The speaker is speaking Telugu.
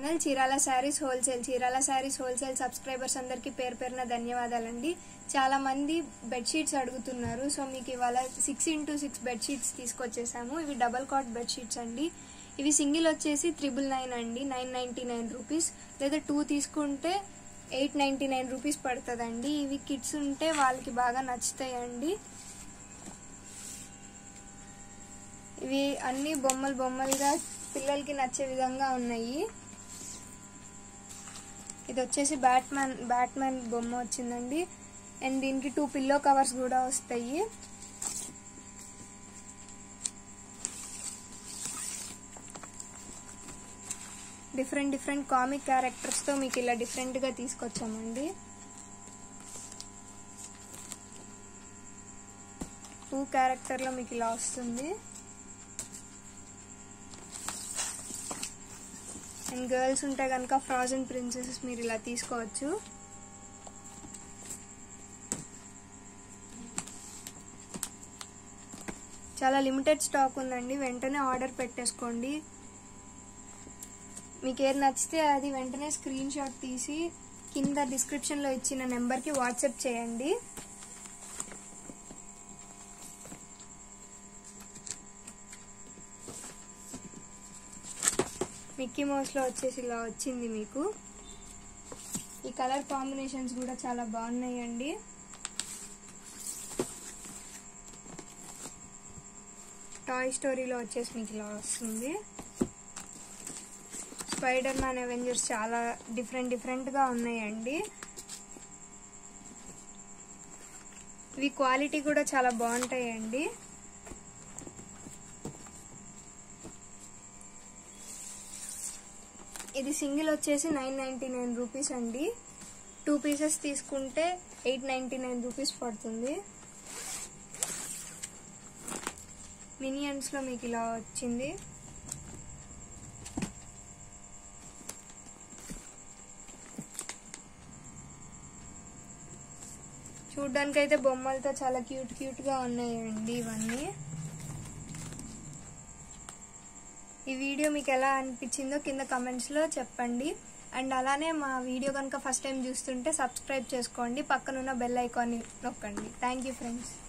channel Chirala saris wholesale Chirala saris wholesale subscribers అందరికీ పేరు పేరున ధన్యవాదాలండి చాలా మంది బెడ్షీట్స్ అడుగుతున్నారు సో మీకు ఇవాళ సిక్స్ ఇంటూ సిక్స్ బెడ్షీట్స్ తీసుకొచ్చేసాము ఇవి డబల్ కాట్ బెడ్షీట్స్ అండి ఇవి సింగిల్ వచ్చేసి త్రిబుల్ నైన్ అండి నైన్ నైంటీ నైన్ రూపీస్ లేదా టూ తీసుకుంటే ఎయిట్ నైంటీ నైన్ రూపీస్ పడుతుందండి ఇవి కిడ్స్ ఉంటే వాళ్ళకి బాగా నచ్చుతాయండి ఇవి అన్ని బొమ్మలు బొమ్మలుగా పిల్లలకి నచ్చే విధంగా ఉన్నాయి ఇది వచ్చేసి బ్యాట్మ్యాన్ బ్యాట్మ్యాన్ బొమ్మ వచ్చిందండి అండ్ దీనికి టూ పిల్లో కవర్స్ కూడా వస్తాయి డిఫరెంట్ డిఫరెంట్ కామిక్ క్యారెక్టర్స్తో మీకు ఇలా డిఫరెంట్గా తీసుకొచ్చామండి టూ క్యారెక్టర్లో మీకు ఇలా వస్తుంది అండ్ గర్ల్స్ ఉంటే కనుక ఫ్రాజన్ ప్రిన్సెసెస్ మీరు ఇలా తీసుకోవచ్చు చాలా లిమిటెడ్ స్టాక్ ఉందండి వెంటనే ఆర్డర్ పెట్టేసుకోండి మీకు ఏది నచ్చితే అది వెంటనే స్క్రీన్ షాట్ తీసి కింద డిస్క్రిప్షన్లో ఇచ్చిన నెంబర్కి వాట్సాప్ చేయండి మిక్కీ మౌస్లో వచ్చేసి ఇలా వచ్చింది మీకు ఈ కలర్ కాంబినేషన్స్ కూడా చాలా బాగున్నాయండి టాయ్ స్టోరీలో వచ్చేసి మీకు ఇలా వస్తుంది స్పైడర్ మ్యాన్ అవెంజర్స్ చాలా డిఫరెంట్ డిఫరెంట్గా ఉన్నాయండి ఇవి క్వాలిటీ కూడా చాలా బాగుంటాయండి ఇది సింగిల్ వచ్చేసి నైన్ నైంటీ నైన్ రూపీస్ అండి టూ పీసెస్ తీసుకుంటే ఎయిట్ నైంటీ నైన్ రూపీస్ పడుతుంది మినియన్స్లో మీకు ఇలా వచ్చింది చూడ్డానికి అయితే బొమ్మలతో చాలా క్యూట్ క్యూట్గా ఉన్నాయండి ఇవన్నీ ఈ వీడియో మీకు ఎలా అనిపించిందో కింద కమెంట్స్లో చెప్పండి అండ్ అలానే మా వీడియో కనుక ఫస్ట్ టైం చూస్తుంటే సబ్స్క్రైబ్ చేసుకోండి పక్కనున్న బెల్ ఐకాన్ని నొక్కండి థ్యాంక్ యూ ఫ్రెండ్స్